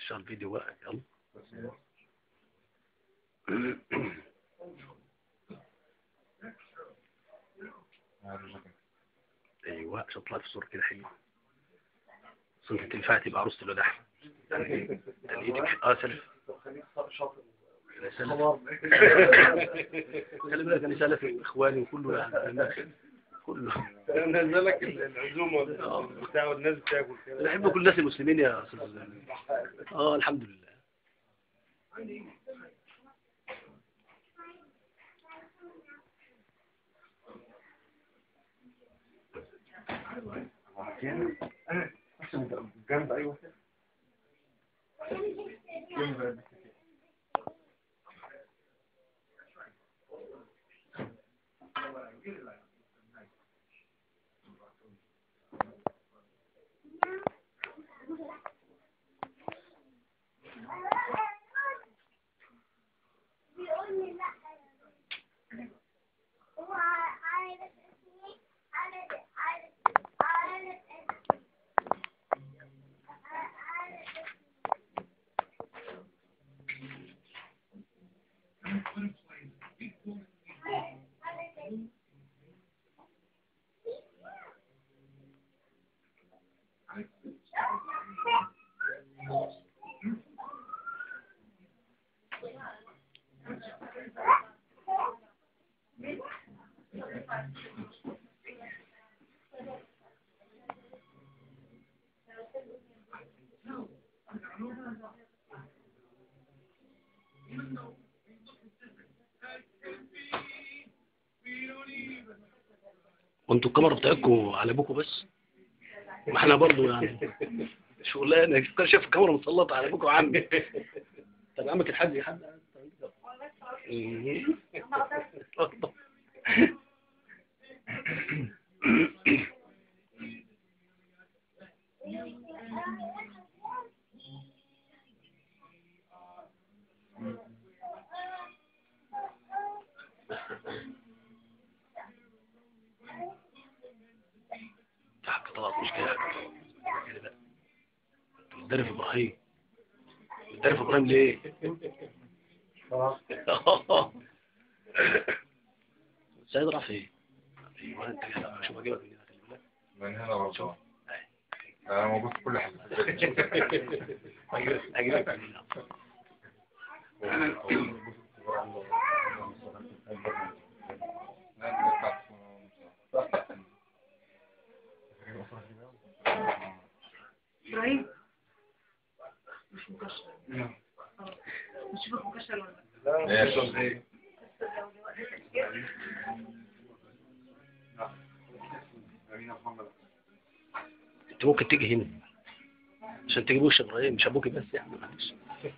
اشتغل فيديو بقى يلا ايوه عشان طلعت في صورة كده حلوة صورة تنفع تبقى عروسة الواد احمد ده ايدك اه سلف يا سلف خلي بالك انا سلف اخواني وكله يعني كله نزل لك العزومه بتاع والناس بتاكل كده انا احب كل الناس المسلمين يا استاذ اه الحمد لله جنب ايوه وانتوا الكاميرا بتاعتكم على ابوكم بس ما احنا برضو يعني شغلانه كان شايف الكاميرا مسلطه على ابوك وعمي طب عمك الحاج حد تحت طلعت مشكلة كده بقى مدرب ابراهيم مدرب ابراهيم ليه سيد راح فين ايوه انت كده شوف اجيبك من هنا خلي بالك من هنا رمضان انا موجود في كل حته هجيبك هجيبك من هنا ابراهيم مش مكشر اه نشوفك مكشر ولا لا ايه شوف ايه انت ممكن تيجي هنا عشان تجيب وش ابراهيم مش ابوكي بس يعني معلش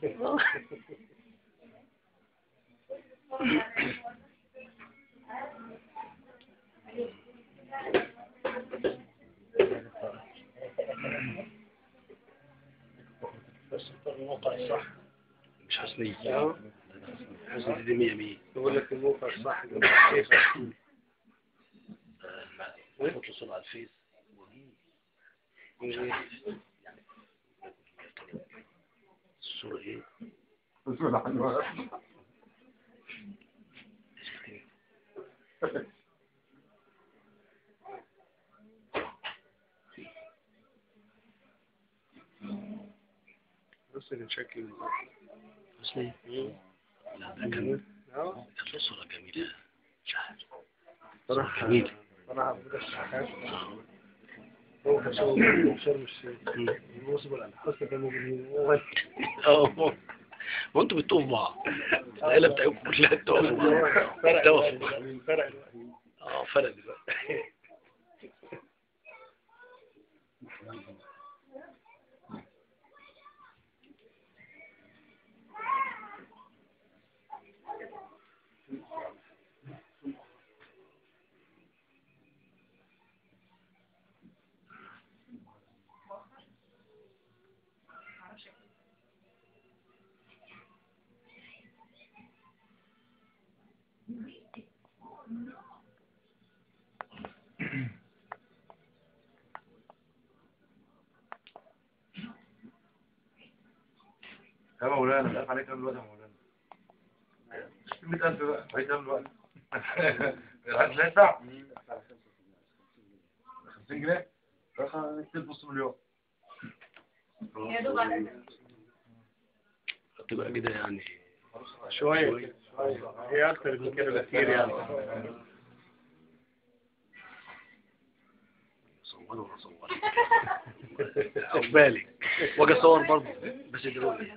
بس اختار الموقع الصح مش حسنية اه حسنية دي مية مية بقول لك الموقع الصح ويحط له صورة على الفيس مش عارف يعني الصورة ايه بص الشكل حسنية لا ده كان اه كانت له صورة جميلة مش عارف صراحة جميل. صراحة بدأ الشحات آه. هو كان شغل في شرم الشيخ مم. الموسم الحسن كانوا موجودين اه وانتوا بتطوفوا بعض العيلة بتاعتكم كلها بتقفوا بعض فرق توفوا فرق الوحيد اه فرق دلوقتي يا مولانا خاف عليك كام الوقت يا مولانا 100000 بقى عايز كام الوقت لا يدفع 50 جنيه نكتب نص مليون يا دوب على تبقى كده يعني شوية هي أكتر من كده بكتير يعني صور ولا صور عقبالي واجي اصور برضه بس دلوقتي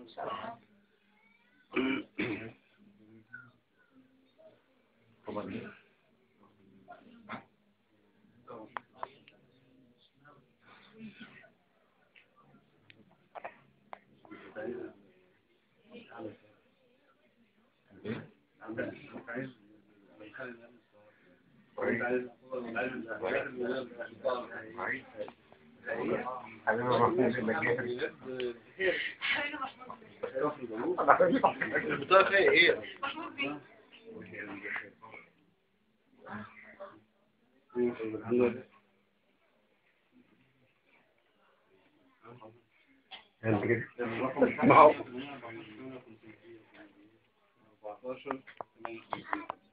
البطاقة فيها ايه؟ محمود بيه ما هو 14